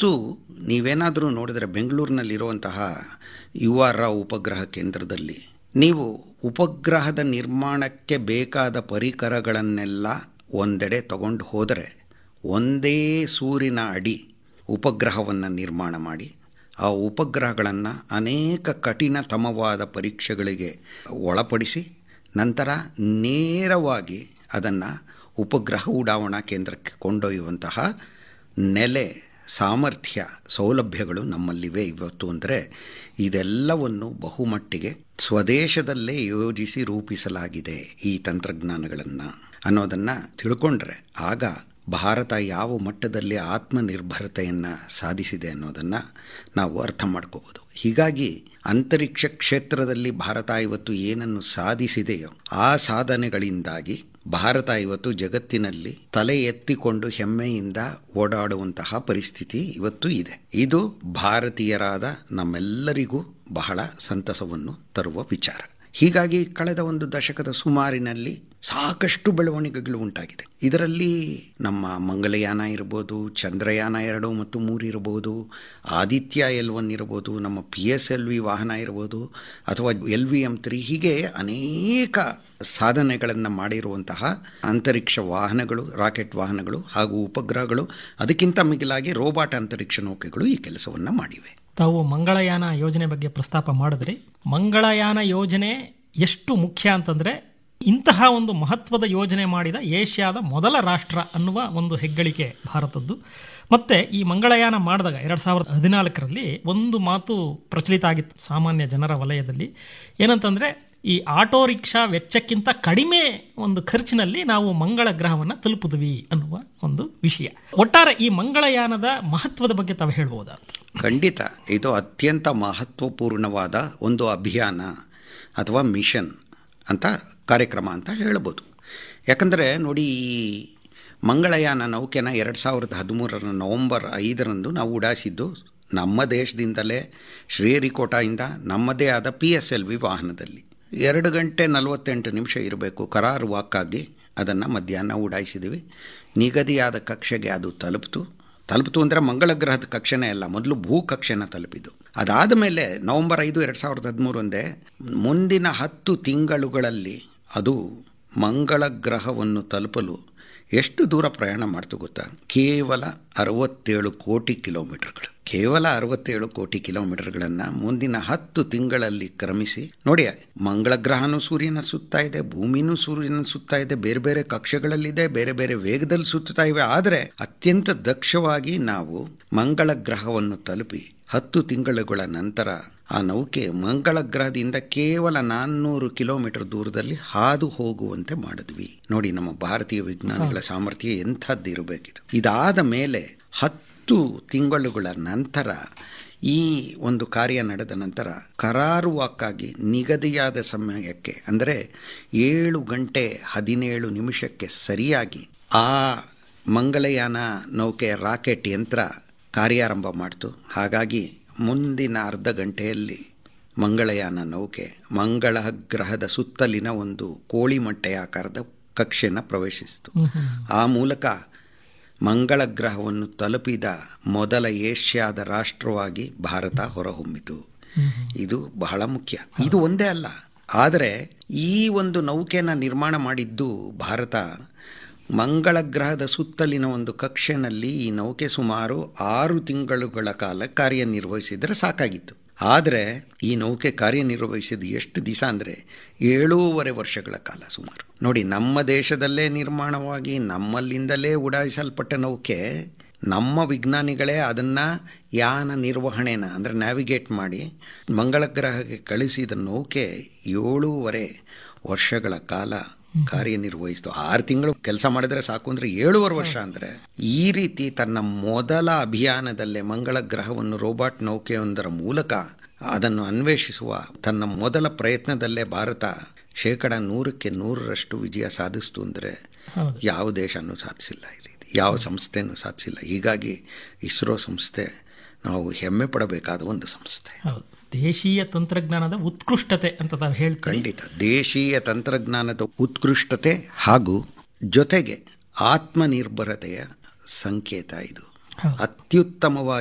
ಇವತ್ತು ನೀವೇನಾದರೂ ನೋಡಿದರೆ ಬೆಂಗಳೂರಿನಲ್ಲಿರುವಂತಹ ಯು ಆರ್ ರಾವ್ ಉಪಗ್ರಹ ಕೇಂದ್ರದಲ್ಲಿ ನೀವು ಉಪಗ್ರಹದ ನಿರ್ಮಾಣಕ್ಕೆ ಬೇಕಾದ ಪರಿಕರಗಳನ್ನೆಲ್ಲ ಒಂದೆಡೆ ತಗೊಂಡು ಹೋದರೆ ಒಂದೇ ಸೂರಿನ ಅಡಿ ಉಪಗ್ರಹವನ್ನು ನಿರ್ಮಾಣ ಮಾಡಿ ಆ ಉಪಗ್ರಹಗಳನ್ನು ಅನೇಕ ಕಠಿಣತಮವಾದ ಪರೀಕ್ಷೆಗಳಿಗೆ ಒಳಪಡಿಸಿ ನಂತರ ನೇರವಾಗಿ ಅದನ್ನು ಉಪಗ್ರಹ ಉಡಾವಣಾ ಕೇಂದ್ರಕ್ಕೆ ಕೊಂಡೊಯ್ಯುವಂತಹ ನೆಲೆ ಸಾಮರ್ಥ್ಯ ಸೌಲಭ್ಯಗಳು ನಮ್ಮಲ್ಲಿವೆ ಇವತ್ತು ಅಂದರೆ ಇದೆಲ್ಲವನ್ನು ಬಹುಮಟ್ಟಿಗೆ ಸ್ವದೇಶದಲ್ಲೇ ಯೋಜಿಸಿ ರೂಪಿಸಲಾಗಿದೆ ಈ ತಂತ್ರಜ್ಞಾನಗಳನ್ನು ಅನ್ನೋದನ್ನು ತಿಳ್ಕೊಂಡ್ರೆ ಆಗ ಭಾರತ ಯಾವ ಮಟ್ಟದಲ್ಲಿ ಆತ್ಮನಿರ್ಭರತೆಯನ್ನು ಸಾಧಿಸಿದೆ ಅನ್ನೋದನ್ನು ನಾವು ಅರ್ಥ ಮಾಡ್ಕೋಬೋದು ಹೀಗಾಗಿ ಅಂತರಿಕ್ಷ ಕ್ಷೇತ್ರದಲ್ಲಿ ಭಾರತ ಇವತ್ತು ಏನನ್ನು ಸಾಧಿಸಿದೆಯೋ ಆ ಸಾಧನೆಗಳಿಂದಾಗಿ ಭಾರತ ಇವತ್ತು ಜಗತ್ತಿನಲ್ಲಿ ತಲೆ ಎತ್ತಿಕೊಂಡು ಹೆಮ್ಮೆಯಿಂದ ಓಡಾಡುವಂತಹ ಪರಿಸ್ಥಿತಿ ಇವತ್ತು ಇದೆ ಇದು ಭಾರತೀಯರಾದ ನಮ್ಮೆಲ್ಲರಿಗೂ ಬಹಳ ಸಂತಸವನ್ನು ತರುವ ವಿಚಾರ ಹೀಗಾಗಿ ಕಳೆದ ಒಂದು ದಶಕದ ಸುಮಾರಿನಲ್ಲಿ ಸಾಕಷ್ಟು ಬೆಳವಣಿಗೆಗಳು ಉಂಟಾಗಿದೆ ಇದರಲ್ಲಿ ನಮ್ಮ ಮಂಗಳಯಾನ ಇರ್ಬೋದು ಚಂದ್ರಯಾನ ಎರಡು ಮತ್ತು ಮೂರು ಇರ್ಬೋದು ಆದಿತ್ಯ ಎಲ್ ಒನ್ ಇರ್ಬೋದು ನಮ್ಮ ಪಿ ಎಸ್ ಎಲ್ ವಿ ವಾಹನ ಇರ್ಬೋದು ಅಥವಾ ಎಲ್ ವಿ ಎಮ್ ತ್ರೀ ಹೀಗೆ ಅನೇಕ ಸಾಧನೆಗಳನ್ನು ಮಾಡಿರುವಂತಹ ಅಂತರಿಕ್ಷ ವಾಹನಗಳು ರಾಕೆಟ್ ವಾಹನಗಳು ಹಾಗೂ ಉಪಗ್ರಹಗಳು ಅದಕ್ಕಿಂತ ಮಿಗಿಲಾಗಿ ರೋಬಾಟ್ ಅಂತರಿಕ್ಷ ನೌಕೆಗಳು ಈ ಕೆಲಸವನ್ನು ಮಾಡಿವೆ ತಾವು ಮಂಗಳಯಾನ ಯೋಜನೆ ಬಗ್ಗೆ ಪ್ರಸ್ತಾಪ ಮಾಡಿದ್ರಿ ಮಂಗಳಯಾನ ಯೋಜನೆ ಎಷ್ಟು ಮುಖ್ಯ ಅಂತಂದ್ರೆ ಇಂತಹ ಒಂದು ಮಹತ್ವದ ಯೋಜನೆ ಮಾಡಿದ ಏಷ್ಯಾದ ಮೊದಲ ರಾಷ್ಟ್ರ ಅನ್ನುವ ಒಂದು ಹೆಗ್ಗಳಿಕೆ ಭಾರತದ್ದು ಮತ್ತೆ ಈ ಮಂಗಳಯಾನ ಮಾಡಿದಾಗ ಎರಡು ಸಾವಿರದ ಹದಿನಾಲ್ಕರಲ್ಲಿ ಒಂದು ಮಾತು ಪ್ರಚಲಿತ ಆಗಿತ್ತು ಸಾಮಾನ್ಯ ಜನರ ವಲಯದಲ್ಲಿ ಏನಂತಂದ್ರೆ ಈ ಆಟೋ ರಿಕ್ಷಾ ವೆಚ್ಚಕ್ಕಿಂತ ಕಡಿಮೆ ಒಂದು ಖರ್ಚಿನಲ್ಲಿ ನಾವು ಮಂಗಳ ಗ್ರಹವನ್ನು ತಲುಪಿದ್ವಿ ಅನ್ನುವ ಒಂದು ವಿಷಯ ಒಟ್ಟಾರೆ ಈ ಮಂಗಳಯಾನದ ಮಹತ್ವದ ಬಗ್ಗೆ ತಾವು ಹೇಳ್ಬೋದಾ ಅಂತ ಖಂಡಿತ ಇದು ಅತ್ಯಂತ ಮಹತ್ವಪೂರ್ಣವಾದ ಒಂದು ಅಭಿಯಾನ ಅಥವಾ ಮಿಷನ್ ಅಂತ ಕಾರ್ಯಕ್ರಮ ಅಂತ ಹೇಳ್ಬೋದು ಯಾಕಂದರೆ ನೋಡಿ ಈ ಮಂಗಳಯಾನ ನೌಕೆನ ಎರಡು ಸಾವಿರದ ಹದಿಮೂರರ ನವಂಬರ್ ಐದರಂದು ನಾವು ಉಡಾಯಿಸಿದ್ದು ನಮ್ಮ ದೇಶದಿಂದಲೇ ಶ್ರೀಹರಿಕೋಟಾಯಿಂದ ನಮ್ಮದೇ ಆದ ಪಿ ಎಸ್ ಎಲ್ ವಿ ವಾಹನದಲ್ಲಿ ಎರಡು ಗಂಟೆ ನಲವತ್ತೆಂಟು ನಿಮಿಷ ಇರಬೇಕು ಕರಾರು ವಾಕ್ಕಾಗಿ ಅದನ್ನು ಮಧ್ಯಾಹ್ನ ಉಡಾಯಿಸಿದ್ವಿ ನಿಗದಿಯಾದ ಕಕ್ಷೆಗೆ ಅದು ತಲುಪಿತು ತಲುಪಿತು ಅಂದರೆ ಮಂಗಳ ಗ್ರಹದ ಕಕ್ಷೆನೇ ಅಲ್ಲ ಮೊದಲು ಭೂ ಕಕ್ಷೆನ ತಲುಪಿದ್ದು ಅದಾದ ಮೇಲೆ ನವಂಬರ್ ಐದು ಎರಡು ಸಾವಿರದ ಹದಿಮೂರಂದೇ ಮುಂದಿನ ಹತ್ತು ತಿಂಗಳುಗಳಲ್ಲಿ ಅದು ಮಂಗಳ ಗ್ರಹವನ್ನು ತಲುಪಲು ಎಷ್ಟು ದೂರ ಪ್ರಯಾಣ ಮಾಡ್ತು ಗೊತ್ತಾ ಕೇವಲ ಅರವತ್ತೇಳು ಕೋಟಿ ಕಿಲೋಮೀಟರ್ಗಳು ಕೇವಲ ಅರವತ್ತೇಳು ಕೋಟಿ ಕಿಲೋಮೀಟರ್ಗಳನ್ನು ಮುಂದಿನ ಹತ್ತು ತಿಂಗಳಲ್ಲಿ ಕ್ರಮಿಸಿ ನೋಡಿ ಮಂಗಳ ಗ್ರಹನೂ ಸೂರ್ಯನ ಸುತ್ತಾ ಇದೆ ಭೂಮಿನೂ ಸೂರ್ಯನ ಸುತ್ತಾ ಇದೆ ಬೇರೆ ಬೇರೆ ಕಕ್ಷೆಗಳಲ್ಲಿದೆ ಬೇರೆ ಬೇರೆ ವೇಗದಲ್ಲಿ ಸುತ್ತಾ ಇವೆ ಆದರೆ ಅತ್ಯಂತ ದಕ್ಷವಾಗಿ ನಾವು ಮಂಗಳ ಗ್ರಹವನ್ನು ತಲುಪಿ ಹತ್ತು ತಿಂಗಳುಗಳ ನಂತರ ಆ ನೌಕೆ ಮಂಗಳ ಗ್ರಹದಿಂದ ಕೇವಲ ನಾನ್ನೂರು ಕಿಲೋಮೀಟರ್ ದೂರದಲ್ಲಿ ಹಾದು ಹೋಗುವಂತೆ ಮಾಡಿದ್ವಿ ನೋಡಿ ನಮ್ಮ ಭಾರತೀಯ ವಿಜ್ಞಾನಿಗಳ ಸಾಮರ್ಥ್ಯ ಎಂಥದ್ದು ಇರಬೇಕಿದು ಇದಾದ ಮೇಲೆ ಹತ್ತು ತಿಂಗಳುಗಳ ನಂತರ ಈ ಒಂದು ಕಾರ್ಯ ನಡೆದ ನಂತರ ಕರಾರುವಾಕ್ಕಾಗಿ ನಿಗದಿಯಾದ ಸಮಯಕ್ಕೆ ಅಂದರೆ ಏಳು ಗಂಟೆ ಹದಿನೇಳು ನಿಮಿಷಕ್ಕೆ ಸರಿಯಾಗಿ ಆ ಮಂಗಳಯಾನ ನೌಕೆ ರಾಕೆಟ್ ಯಂತ್ರ ಕಾರ್ಯಾರಂಭ ಮಾಡ್ತು ಹಾಗಾಗಿ ಮುಂದಿನ ಅರ್ಧ ಗಂಟೆಯಲ್ಲಿ ಮಂಗಳಯಾನ ನೌಕೆ ಮಂಗಳ ಗ್ರಹದ ಸುತ್ತಲಿನ ಒಂದು ಕೋಳಿ ಮೊಟ್ಟೆ ಆಕಾರದ ಕಕ್ಷೆನ ಪ್ರವೇಶಿಸಿತು ಆ ಮೂಲಕ ಮಂಗಳ ಗ್ರಹವನ್ನು ತಲುಪಿದ ಮೊದಲ ಏಷ್ಯಾದ ರಾಷ್ಟ್ರವಾಗಿ ಭಾರತ ಹೊರಹೊಮ್ಮಿತು ಇದು ಬಹಳ ಮುಖ್ಯ ಇದು ಒಂದೇ ಅಲ್ಲ ಆದರೆ ಈ ಒಂದು ನೌಕೆನ ನಿರ್ಮಾಣ ಮಾಡಿದ್ದು ಭಾರತ ಮಂಗಳ ಗ್ರಹದ ಸುತ್ತಲಿನ ಒಂದು ಕಕ್ಷೆನಲ್ಲಿ ಈ ನೌಕೆ ಸುಮಾರು ಆರು ತಿಂಗಳುಗಳ ಕಾಲ ಕಾರ್ಯನಿರ್ವಹಿಸಿದರೆ ಸಾಕಾಗಿತ್ತು ಆದರೆ ಈ ನೌಕೆ ಕಾರ್ಯನಿರ್ವಹಿಸಿದ್ದು ಎಷ್ಟು ದಿವಸ ಅಂದರೆ ಏಳೂವರೆ ವರ್ಷಗಳ ಕಾಲ ಸುಮಾರು ನೋಡಿ ನಮ್ಮ ದೇಶದಲ್ಲೇ ನಿರ್ಮಾಣವಾಗಿ ನಮ್ಮಲ್ಲಿಂದಲೇ ಉಡಾಯಿಸಲ್ಪಟ್ಟ ನೌಕೆ ನಮ್ಮ ವಿಜ್ಞಾನಿಗಳೇ ಅದನ್ನು ಯಾನ ನಿರ್ವಹಣೆನ ಅಂದರೆ ನ್ಯಾವಿಗೇಟ್ ಮಾಡಿ ಮಂಗಳ ಗ್ರಹಕ್ಕೆ ಕಳಿಸಿದ ನೌಕೆ ಏಳೂವರೆ ವರ್ಷಗಳ ಕಾಲ ಕಾರ್ಯನಿರ್ವಹಿಸ್ತು ಆರು ತಿಂಗಳು ಕೆಲಸ ಮಾಡಿದ್ರೆ ಸಾಕು ಅಂದರೆ ಏಳುವರೆ ವರ್ಷ ಅಂದರೆ ಈ ರೀತಿ ತನ್ನ ಮೊದಲ ಅಭಿಯಾನದಲ್ಲೇ ಮಂಗಳ ಗ್ರಹವನ್ನು ರೋಬಾಟ್ ನೌಕೆಯೊಂದರ ಮೂಲಕ ಅದನ್ನು ಅನ್ವೇಷಿಸುವ ತನ್ನ ಮೊದಲ ಪ್ರಯತ್ನದಲ್ಲೇ ಭಾರತ ಶೇಕಡ ನೂರಕ್ಕೆ ನೂರರಷ್ಟು ವಿಜಯ ಸಾಧಿಸ್ತು ಅಂದರೆ ಯಾವ ದೇಶನೂ ಸಾಧಿಸಿಲ್ಲ ಈ ರೀತಿ ಯಾವ ಸಂಸ್ಥೆನೂ ಸಾಧಿಸಿಲ್ಲ ಹೀಗಾಗಿ ಇಸ್ರೋ ಸಂಸ್ಥೆ ನಾವು ಹೆಮ್ಮೆ ಪಡಬೇಕಾದ ಒಂದು ಸಂಸ್ಥೆ ಹೌದು ದೇಶೀಯ ತಂತ್ರಜ್ಞಾನದ ಉತ್ಕೃಷ್ಟತೆ ಅಂತ ತಾವು ಹೇಳ್ತೀವಿ ಖಂಡಿತ ದೇಶೀಯ ತಂತ್ರಜ್ಞಾನದ ಉತ್ಕೃಷ್ಟತೆ ಹಾಗೂ ಜೊತೆಗೆ ಆತ್ಮನಿರ್ಭರತೆಯ ಸಂಕೇತ ಇದು ಅತ್ಯುತ್ತಮವಾಗಿ